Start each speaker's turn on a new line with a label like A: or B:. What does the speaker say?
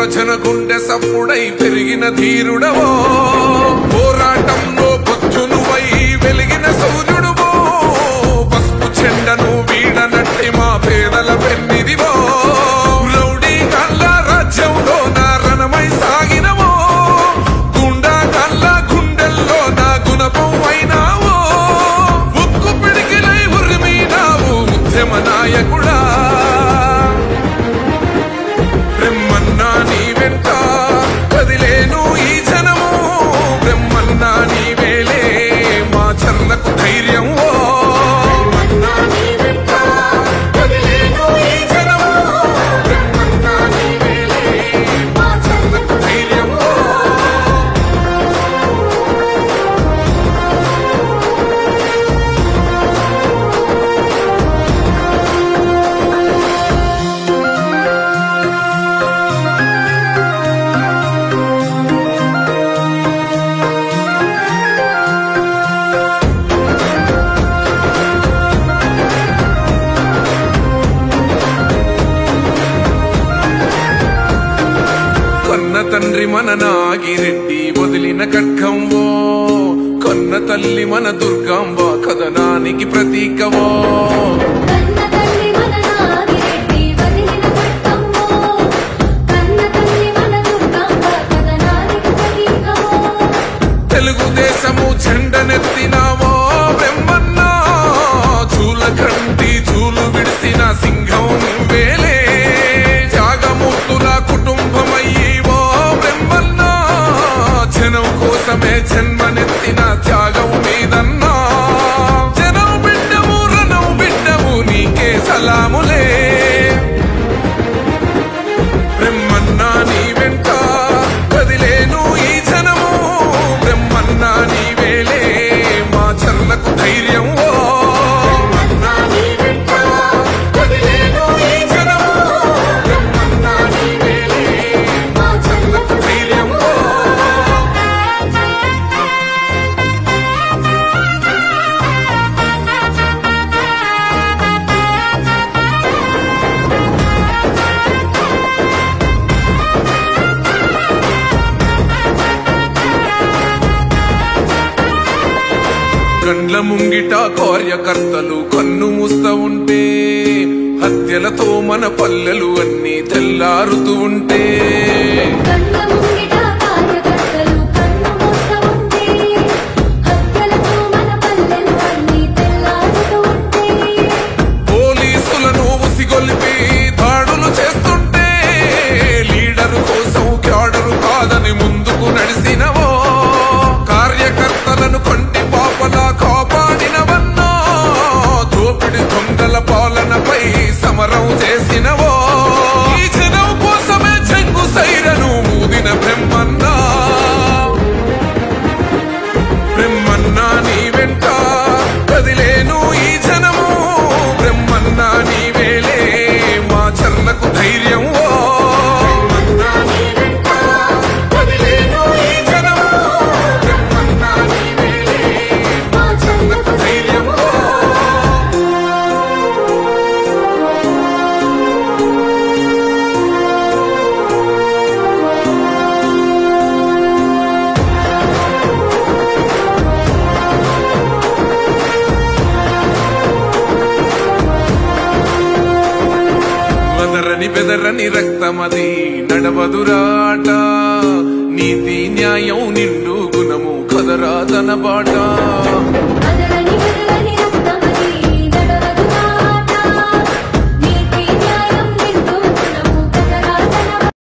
A: జన గుండె సప్పుడై పెరిగిన ధీరుడవో పోరాటంలో బుద్ధునువై వెలిగిన సూర్యుడువో పసుపు చెండను వీడనట్టి మా పేదల పెన్నిదివో రౌడీ గల్ల రాజ్యంలో నా రణమై సాగినవో గుండా గల్ల గుండెల్లో నా గుణపం అయినావో ఉక్కు పిడికిలై ఉరిమినావు ఉద్యమ నాయకుడా బ్రహ్మన్నా నీ వెంట కదిలేను ఈ జనము బ్రహ్మన్నా నీ వేలే మా చర్లకు ధైర్యం ఓ బ్రహ్మన్నా నీ వెంట కదిలేను ఈ జనము బ్రహ్మన్నా నీ వేలే మా చర్లకు ధైర్యం ఓ కన్న తండ్రి మన నాగిరెడ్డి వదిలిన ఖడ్గంవో కన్న తల్లి మన దుర్గాంబ కథనానికి ప్రతీకవో
B: కన్న తల్లి మన నాగిరెడ్డి వదిలిన పట్టంలో కన్న తల్లి మన దుర్గమ్మ కథనానికి ప్రతీకమో
A: తెలుగుదేశము జెండనెత్తినావో బ్రహ్మన్న చూల కంటి చూలు విడిసిన సింహం నువ్వేలే త్యాగమూర్తుల కుటుంబమయ్యివో బ్రహ్మన్న జనం కోసమే జన్మనెత్తిన త్యాగం మీదన్నా జనం బిడ్డము రణం బిడ్డము నీకే సలాములే బ్రహ్మన్నా నీ వెంట కదిలేను ఈ జనము బ్రహ్మన్నా నీ వేలే మా చర్లకు ధైర్యం ఓ బ్రహ్మన్నా నీ వెంట కదిలేను ఈ జనము బ్రహ్మన్నా నీ వేలే మా చర్లకు ధైర్యం ఓ కండ్ల ముంగిట కార్యకర్తలు కన్ను మూస్తా ఉంటే హత్యలతో మన పల్లెలు అన్ని తెల్లారుతూ ఉంటే
B: కన్న ముంగిట కార్యకర్తలు కన్ను మూస్తా ఉంటే హత్యలతో మన పల్లెలు అన్నీ తెల్లారుతూ ఉంటే
A: పోలీసులను ఉసిగొల్పి దాడులు చేస్తుంటే లీడరు కోసం క్యాడరు కాదని ముందుకు నడిసినవో కార్యకర్తలను కంటి పాపలా కాపాడినవన్నా దోపిడి దొంగల పాలనపై సమరం చేసినవో ఈ జనం కోసమే చెంగు సైరను ఊదిన బ్రహ్మన్నా బ్రహ్మన్నా నీ వెంట కదిలేను ఈ జనము బ్రహ్మన్నా నీ వేలే మా చర్లకు ధైర్యం ఓ బ్రహ్మన్నా నీ వెంట కదిలేను ఈ జనము బ్రహ్మన్నా నీ వేలే మా చర్లకు ధైర్యం ఓ వదరని బెదరని రక్తమది నడవదురాట నీతి న్యాయం నిండు గుణము కదరాదన బాట